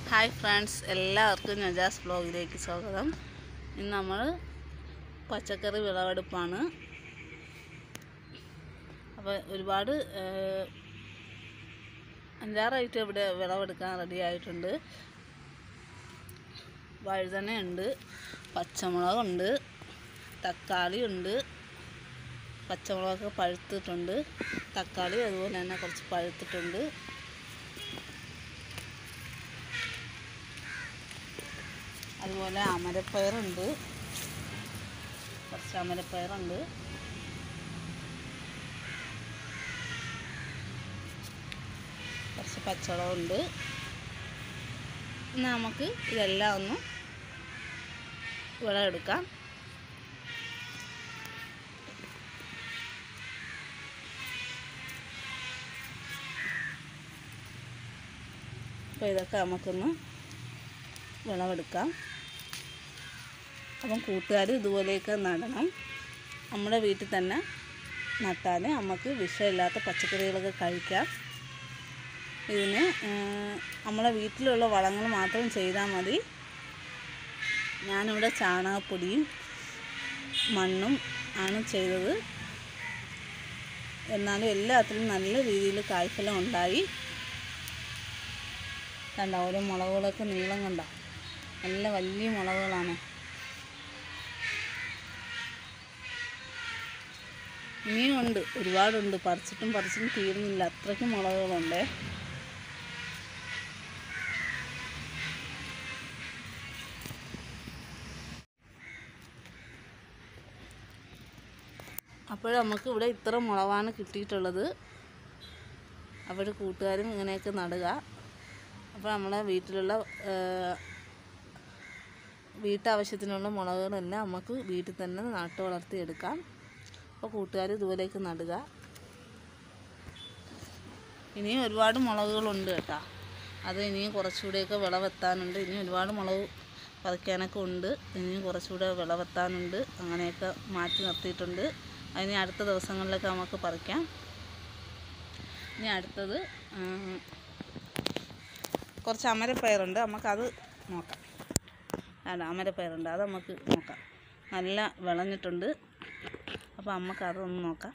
Hi friends എല്ലാവർക്കും നജാസ് ബ്ലോഗിലേക്ക് സ്വാഗതം ഇന്ന് നമ്മൾ പച്ചക്കറി വിളവെടുപ്പാണ് അപ്പോൾ ഒരുപാട് ഏഹ്, അഞ്ചാറ് ഐറ്റം ഇവിടെ വിളവെടുക്കാൻ റെഡി ആയിട്ടുണ്ട് വഴുതനയുണ്ട് പച്ചമുളകുണ്ട് തക്കാളി ഉണ്ട് പച്ചമുളകൊക്കെ പഴുത്തിട്ടുണ്ട് തക്കാളി അതുപോലെ തന്നെ കുറച്ച് പഴുത്തിട്ടുണ്ട് അതുപോലെ അമരപ്പയറുണ്ട് കുറച്ച് അമരപ്പയറുണ്ട് കുറച്ച് പച്ചമുളകുണ്ട് ഇന്ന് നമുക്ക് ഇതെല്ലാം ഒന്ന് വിളവെടുക്കാം അപ്പോൾ ഇതൊക്കെ നമുക്കൊന്ന് വിളവെടുക്കാം അപ്പം കൂട്ടുകാർ ഇതുപോലെയൊക്കെ നടണം നമ്മുടെ വീട്ടിൽ തന്നെ നട്ടാൽ നമുക്ക് വിഷമില്ലാത്ത പച്ചക്കറികളൊക്കെ കഴിക്കാം ഇതിന് ഏഹ്, നമ്മളെ വീട്ടിലുള്ള വളങ്ങൾ മാത്രം ചെയ്താൽ മതി ഞാനിവിടെ ചാണകപ്പൊടിയും മണ്ണും ആണ് ചെയ്തത് എന്നാലും എല്ലാത്തിലും നല്ല രീതിയിൽ കായ്ഫലം ഉണ്ടായി കണ്ട ഓരോ മുളകുകളൊക്കെ നീളം കണ്ട നല്ല വലിയ മുളകുകളാണ് ഇനിയും ഉണ്ട് ഒരുപാടുണ്ട് പറിച്ചിട്ടും പറിച്ചിട്ടും തീരുന്നില്ല അത്രയ്ക്കും മുളകുകളുണ്ട് അപ്പോൾ നമുക്ക് ഇവിടെ ഇത്ര മുളകാണ് കിട്ടിയിട്ടുള്ളത് അപ്പോൾ കൂട്ടുകാരും ഇങ്ങനെയൊക്കെ നടുക അപ്പോൾ നമ്മളെ വീട്ടിലുള്ള ഏഹ്, വീട്ടാവശ്യത്തിനുള്ള മുളകുകളെല്ലാം നമുക്ക് വീട്ടിൽ തന്നെ നട്ടു വളർത്തിയെടുക്കാം അപ്പോൾ കൂട്ടുകാർ ഇതുപോലെയൊക്കെ നടുക ഇനിയും ഒരുപാട് മുളകുകളുണ്ട് കേട്ടോ അത് ഇനിയും കുറച്ചുകൂടെയൊക്കെ വിളവെത്താനുണ്ട് ഇനിയും ഒരുപാട് മുളക് പറിക്കാനൊക്കെ ഉണ്ട് ഇനിയും കുറച്ചുകൂടെ വിളവെത്താനുണ്ട് അങ്ങനെയൊക്കെ മാറ്റി നിർത്തിയിട്ടുണ്ട് അതിന് അടുത്ത ദിവസങ്ങളിലൊക്കെ നമുക്ക് പറിക്കാം ഇനി അടുത്തത് ഉം, കുറച്ച് അമരപ്പയറുണ്ട് നമുക്കത് നോക്കാം അല്ല അമരപ്പയറുണ്ട് അത് നമുക്ക് നോക്കാം നല്ല വിളഞ്ഞിട്ടുണ്ട് അപ്പോൾ നമുക്ക് അതൊന്ന് നോക്കാം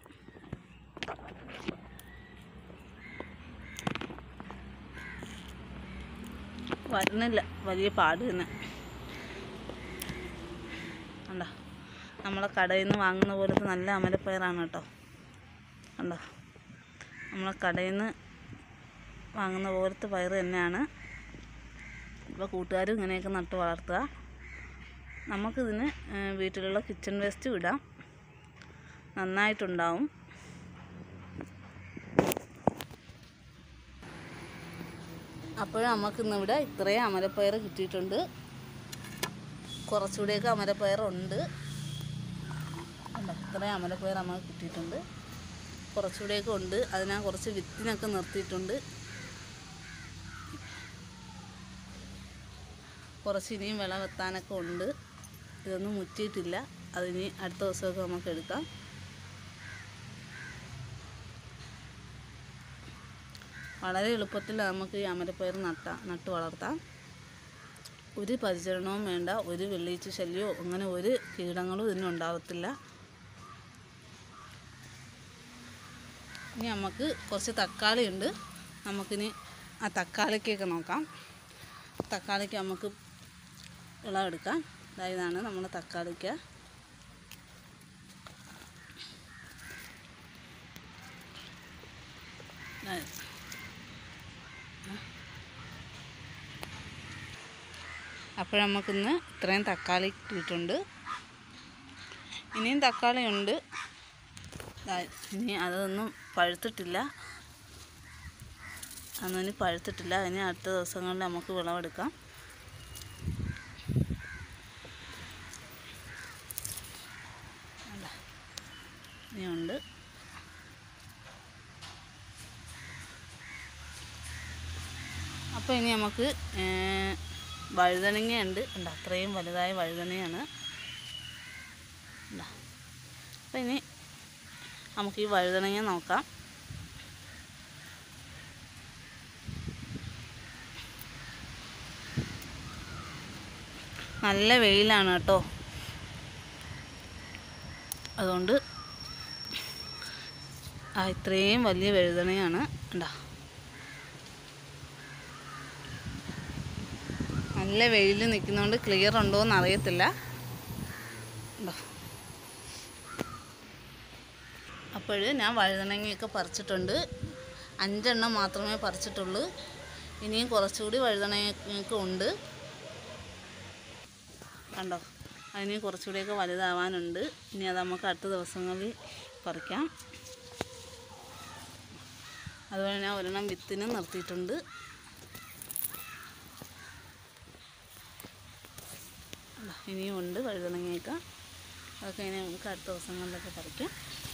വരുന്നില്ല വലിയ പാട് തന്നെ കണ്ടോ നമ്മളെ കടയിൽ നിന്ന് വാങ്ങുന്ന പോലത്തെ നല്ല അമരപ്പയറാണ് കേട്ടോ കണ്ടോ നമ്മളെ കടയിൽ നിന്ന് വാങ്ങുന്ന പോലത്തെ പയർ തന്നെയാണ് ഇപ്പോൾ കൂട്ടുകാരും ഇങ്ങനെയൊക്കെ നട്ട് വളർത്തുക നമുക്കിതിന് ഏഹ്, വീട്ടിലുള്ള കിച്ചൺ വേസ്റ്റും ഇടാം നന്നായിട്ടുണ്ടാവും അപ്പോൾ നമുക്കിന്നിവിടെ ഇത്രയും അമരപ്പയർ കിട്ടിയിട്ടുണ്ട് കുറച്ചുകൂടെയൊക്കെ അമരപ്പയറുണ്ട് കണ്ടോ ഇത്രയും അമരപ്പയർ നമുക്ക് കിട്ടിയിട്ടുണ്ട് കുറച്ചുകൂടെയൊക്കെ ഉണ്ട് അതിനാ കുറച്ച് വിത്തിനൊക്കെ നിർത്തിയിട്ടുണ്ട് കുറച്ച് ഇനിയും വിളവെത്താനൊക്കെ ഉണ്ട് ഇതൊന്നും മുറ്റിയിട്ടില്ല അതിനി അടുത്ത ദിവസമൊക്കെ നമുക്ക് എടുക്കാം വളരെ എളുപ്പത്തിൽ നമുക്ക് ഈ അമരപ്പയർ നട്ട നട്ട് വളർത്താം ഒരു പരിചരണവും വേണ്ട ഒരു വെള്ളീച്ച ശല്യമോ അങ്ങനെ ഒരു കീടങ്ങളും ഇതിനുണ്ടാവത്തില്ല ഇനി നമുക്ക് കുറച്ച് തക്കാളി ഉണ്ട് നമുക്കിനി ആ തക്കാളിക്കൊക്കെ നോക്കാം തക്കാളിക്ക് നമുക്ക് വിളവെടുക്കാം ദാ ഇതാണ് നമ്മുടെ തക്കാളിക്ക ദാ ഇത്. അപ്പോൾ നമുക്കിന്ന് ഇത്രയും തക്കാളി കിട്ടിയിട്ടുണ്ട് ഇനിയും തക്കാളി ഉണ്ട് ദാ ഇനി അതൊന്നും പഴുത്തിട്ടില്ല അതൊന്നും ഇനി പഴുത്തിട്ടില്ല ഇനി അടുത്ത ദിവസങ്ങളിൽ നമുക്ക് വിളവെടുക്കാം കണ്ടോ? ഇനിയുണ്ട് അപ്പോൾ ഇനി നമുക്ക് ഏഹ്, വഴുതനങ്ങയുണ്ട് ഉണ്ട് അത്രയും വലുതായ വഴുതനയാണ് ഇതാ. അപ്പോൾ ഇനി നമുക്ക് ഈ വഴുതനങ്ങ നോക്കാം നല്ല വെയിലാണ് കേട്ടോ അതുകൊണ്ട് ആ ഇത്രയും വലിയ വഴുതണയാണ് ഉണ്ടാ നല്ല വെയിൽ നിൽക്കുന്നതുകൊണ്ട് ക്ലിയർ ഉണ്ടോ എന്ന് അറിയത്തില്ല ഉണ്ടോ അപ്പോൾ ഞാൻ വഴുതനങ്ങയൊക്കെ പറിച്ചിട്ടുണ്ട് അഞ്ചെണ്ണം മാത്രമേ പറിച്ചിട്ടുള്ളൂ ഇനിയും കുറച്ചുകൂടി വഴുതനങ്ങയൊക്കെ ഉണ്ട് കണ്ടോ അതിന് കുറച്ചുകൂടിയൊക്കെ വലുതാവാനുണ്ട് ഇനി അത് നമുക്ക് അടുത്ത ദിവസങ്ങളിൽ പറിക്കാം അതുപോലെ ഞാൻ ഒരെണ്ണം വിത്തിന് നിർത്തിയിട്ടുണ്ട് ദാ ഇനിയും ഉണ്ട് വഴുതനങ്ങയൊക്കെ അതൊക്കെ ഇനി നമുക്ക് അടുത്ത ദിവസങ്ങളിലൊക്കെ പറിക്കാം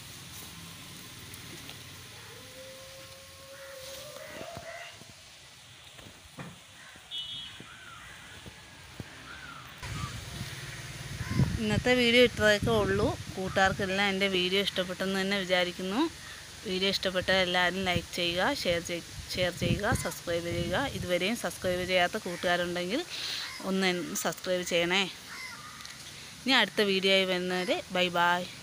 ഇന്നത്തെ വീഡിയോ ഇത്രയൊക്കെ ഉള്ളൂ കൂട്ടുകാർക്കെല്ലാം എൻ്റെ വീഡിയോ ഇഷ്ടപ്പെട്ടെന്ന് തന്നെ വിചാരിക്കുന്നു വീഡിയോ ഇഷ്ടപ്പെട്ടാൽ എല്ലാവരും ലൈക്ക് ചെയ്യുക ഷെയർ ചെയ് ഷെയർ ചെയ്യുക സബ്സ്ക്രൈബ് ചെയ്യുക ഇതുവരെയും സബ്സ്ക്രൈബ് ചെയ്യാത്ത കൂട്ടുകാരുണ്ടെങ്കിൽ ഒന്ന് സബ്സ്ക്രൈബ് ചെയ്യണേ ഇനി അടുത്ത വീഡിയോ ആയി വരുന്നവരെ ബൈ ബായ്